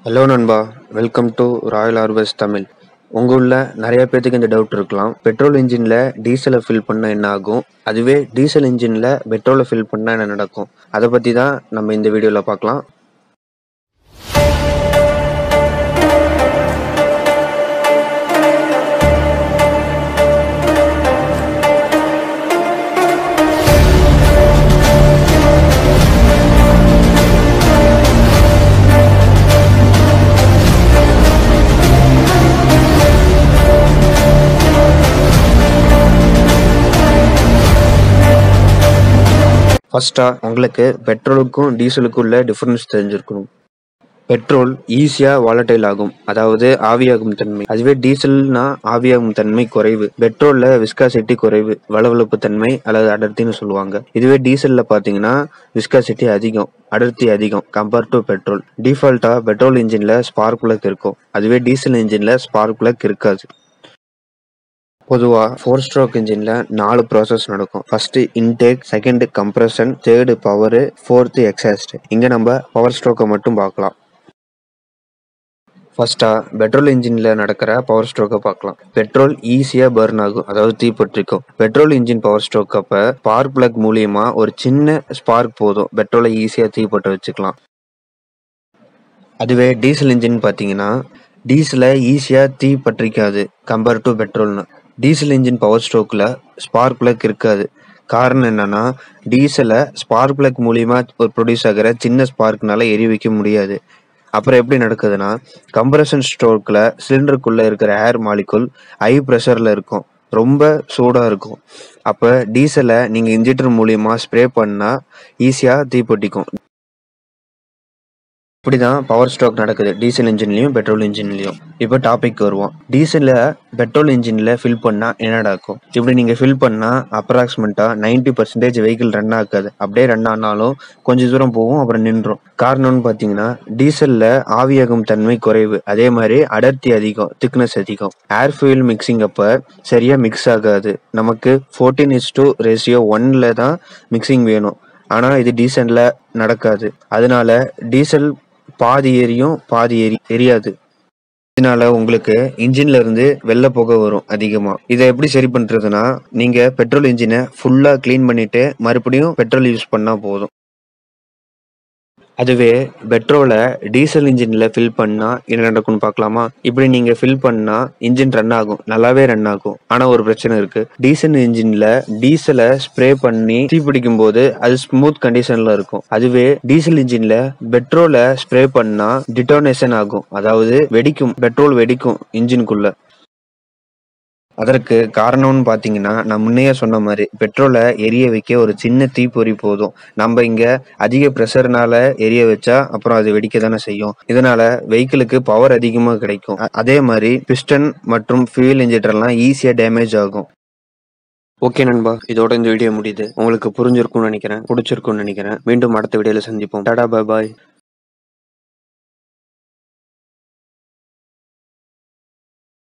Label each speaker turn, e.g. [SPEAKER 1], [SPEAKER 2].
[SPEAKER 1] hello நண்பா welcome to royal ஆர்வஸ் தமிழ் உங்க உள்ள நிறைய பேத்துக்கு இந்த டவுட் இருக்கலாம் பெட்ரோல் இன்ஜின்ல டீசலை ஃபில் பண்ண என்ன ஆகும் அதுவே டீசல் இன்ஜின்ல பெட்ரோலை ஃபில் பண்ணா என்ன நடக்கும் அதை பத்தி தான் நம்ம இந்த வீடியோல பார்க்கலாம் ஃபர்ஸ்டா உங்களுக்கு பெட்ரோலுக்கும் டீசலுக்கும் உள்ள டிஃபரன்ஸ் தெரிஞ்சிருக்கணும் பெட்ரோல் ஈஸியா வாலட்டைல் ஆகும் அதாவது ஆவியாகும் தன்மை அதுவே டீசல்னா ஆவியாகும் தன்மை குறைவு பெட்ரோல்ல விஸ்காசிட்டி குறைவு வளவளப்பு தன்மை அல்லது அடர்த்தின்னு சொல்லுவாங்க இதுவே டீசல்ல பாத்தீங்கன்னா விஸ்காசிட்டி அதிகம் அடர்த்தி அதிகம் கம்பேர் டு பெட்ரோல் டிஃபால்ட்டா பெட்ரோல் இன்ஜின்ல ஸ்பார்க் பிளக் இருக்கும் அதுவே டீசல் இன்ஜின்ல ஸ்பார்க் பிளக் இருக்காது பொதுவா ஃபோர் ஸ்ட்ரோக் இன்ஜின்ல நாலு ப்ராசஸ் நடக்கும் first intake second compression third power fourth exhaust இங்க நம்ம பவர் ஸ்ட்ரோக்கை மட்டும் பார்க்கலாம் ஃபர்ஸ்டா பெட்ரோல் இன்ஜின்ல நடக்கிற பவர் ஸ்ட்ரோக்கை பார்க்கலாம் பெட்ரோல் ஈஸியா பர்ன் ஆகும் அதாவது தீப்பற்றிக்கும் பெட்ரோல் இன்ஜின் பவர் ஸ்ட்ரோக் அப்ப ஸ்பார்க் பிளக் மூலியமா ஒரு சின்ன ஸ்பார்க் போதும் பெட்ரோலை ஈஸியா தீப்பற்ற வச்சுக்கலாம் அதுவே டீசல் இன்ஜின் பார்த்தீங்கன்னா டீசலை ஈஸியாக தீ பற்றிக்காது கம்பேர் டு பெட்ரோல்னு டீசல் இன்ஜின் பவர் ஸ்ட்ரோக்கில் ஸ்பார்க் பிளக் இருக்காது காரணம் என்னன்னா டீசலை ஸ்பார்க் பிளக் மூலியமா ஒரு ப்ரொடியூஸ் ஆகிற சின்ன ஸ்பார்க்னால எரி வைக்க முடியாது அப்புறம் எப்படி நடக்குதுன்னா கம்ப்ரஷன் ஸ்ட்ரோக்கில் சிலிண்டருக்குள்ள இருக்கிற ஏர் மாலிகுல் ஹை ப்ரெஷரில் இருக்கும் ரொம்ப சூடாக இருக்கும் அப்போ டீசலை நீங்கள் இன்ஜெக்டர் மூலியமா ஸ்ப்ரே பண்ணால் ஈஸியாக தீப்பொட்டிக்கும் இப்படிதான் பவர் ஸ்ட்ரோக் நடக்குது டீசல் இன்ஜின்லயும் பெட்ரோல் இன்ஜின்லயும் இப்போ டாபிக் வருவோம் டீசல்ல பெட்ரோல் இன்ஜின்ல ஃபில் பண்ணா என்ன நடக்கும் இப்படி நீங்க ஃபில் பண்ணா அப்ராக்சிமேட்டா நைன்டி பர்சன்டேஜ் வெஹிக்கிள் ரன் ஆகாது அப்படியே ரன் ஆனாலும் கொஞ்ச தூரம் போகும் அப்புறம் நின்றும் காரணம்னு பாத்தீங்கன்னா டீசல்ல ஆவியாகும் தன்மை குறைவு அதே மாதிரி அடர்த்தி அதிகம் திக்னஸ் அதிகம் ஏர் ஃபியூல் மிக்சிங் அப்ப சரியா மிக்ஸ் ஆகாது நமக்கு ஃபோர்டீன் இஸ் டூ ரேஷியோ ஒன்ல தான் மிக்சிங் வேணும் ஆனா இது டீசல்ல நடக்காது அதனால டீசல் பாதி எரியும் பாதி எரி எரியாது இதனால உங்களுக்கு இன்ஜின்ல இருந்து வெள்ளை புகை வரும் அதிகமா இதை எப்படி சரி பண்றதுன்னா நீங்க பெட்ரோல் இன்ஜினை ஃபுல்லா க்ளீன் பண்ணிட்டு மறுபடியும் பெட்ரோல் யூஸ் பண்ணா போதும் அதுவே பெட்ரோலை டீசல் இன்ஜின்ல ஃபில் பண்ணா என்ன நடக்கும்னு பார்க்கலாமா இப்படி நீங்க ஃபில் பண்ணா இன்ஜின் ரன் ஆகும் நல்லாவே ரன் ஆகும் ஆனா ஒரு பிரச்சனை இருக்கு டீசல் இன்ஜின்ல டீசலை ஸ்ப்ரே பண்ணி தீ பிடிக்கும் போது அது ஸ்மூத் கண்டிஷன்ல இருக்கும் அதுவே டீசல் இன்ஜின்ல பெட்ரோலை ஸ்ப்ரே பண்ணா டிட்டோனேஷன் ஆகும் அதாவது வெடிக்கும் பெட்ரோல் வெடிக்கும் இன்ஜினுக்குள்ள அதற்கு காரணம்னு பாத்தீங்கன்னா நான் முன்னையே சொன்ன மாதிரி பெட்ரோலை எரிய வைக்க ஒரு சின்ன தீப்பொறி போதும் நம்ம இங்க அதிக ப்ரெஷர்னால எரிய வச்சா அப்புறம் அது வெடிக்க தானே செய்யும் இதனால வெஹிக்கிளுக்கு பவர் அதிகமா கிடைக்கும் அ- அதே மாதிரி பிஸ்டன் மற்றும் ஃபியூல் இன்ஜெக்டர்லாம் ஈஸியா டேமேஜ் ஆகும் ஓகே நண்பா இதோட இந்த வீடியோ முடியுது உங்களுக்கு புரிஞ்சிருக்கும்னு நினைக்கிறேன் பிடிச்சிருக்கும்னு நினைக்கிறேன் மீண்டும் அடுத்த வீடியோல சந்திப்போம் டாடா பாய் பாய்